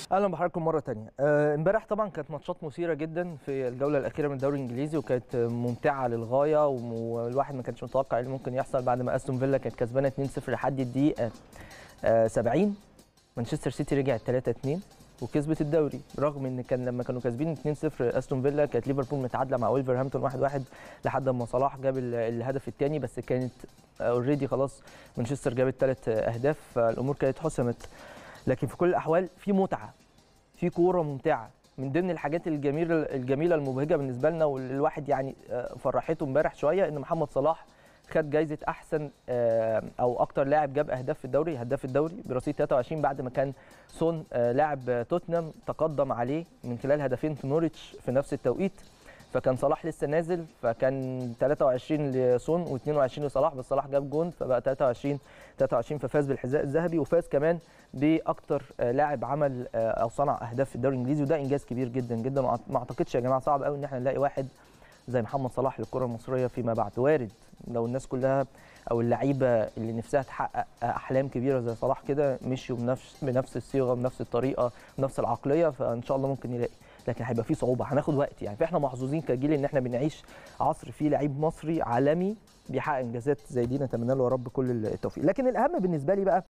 اهلا بحضراتكم مره تانية آه، امبارح طبعا كانت ماتشات مثيره جدا في الجوله الاخيره من الدوري الانجليزي وكانت ممتعه للغايه وم- والواحد ما كانش متوقع ايه اللي ممكن يحصل بعد ما استون فيلا كانت كسبانه 2-0 لحد الدقيقه آه، 70 مانشستر سيتي رجعت 3-2 وكسبت الدوري رغم ان كان لما كانوا كاسبين 2-0 استون فيلا كانت ليفربول متعادله مع ولفرهامبتون 1-1 لحد ما صلاح جاب ال- الهدف الثاني بس كانت اوريدي خلاص مانشستر جابت ثلاث اهداف فالامور كانت حسمت لكن في كل الاحوال في متعه في كوره ممتعه من ضمن الحاجات الجميله الجميله المبهجه بالنسبه لنا والواحد يعني آه، فرحته امبارح شويه ان محمد صلاح خد جايزه احسن آه، او اكتر لاعب جاب اهداف في الدوري هداف الدوري برصيد 23 بعد ما كان سون آه، لاعب توتنهام تقدم عليه من خلال هدفين في نوريتش في نفس التوقيت فكان صلاح لسه نازل فكان 23 لسون و22 لصلاح بس صلاح جاب جون فبقى 23 23 ففاز بالحذاء الذهبي وفاز كمان باكتر آه، لاعب عمل آه، او صنع اهداف في الدوري الانجليزي وده انجاز كبير جدا جدا وما اعتقدش يا جماعه صعب قوي ان احنا نلاقي واحد زي محمد صلاح للكره المصريه فيما بعد وارد لو الناس كلها او اللعيبه اللي نفسها تحقق احلام كبيره زي صلاح كده مشيوا بنفس بنفس الصيغه بنفس الطريقه بنفس العقليه فان شاء الله ممكن نلاقي لكن هيبقى في صعوبه هناخد وقت يعني فاحنا محظوظين كجيل ان احنا بنعيش عصر فيه لعيب مصري عالمي بيحقق انجازات زي دي نتمنى له يا رب كل التوفيق لكن الاهم بالنسبه لي بقى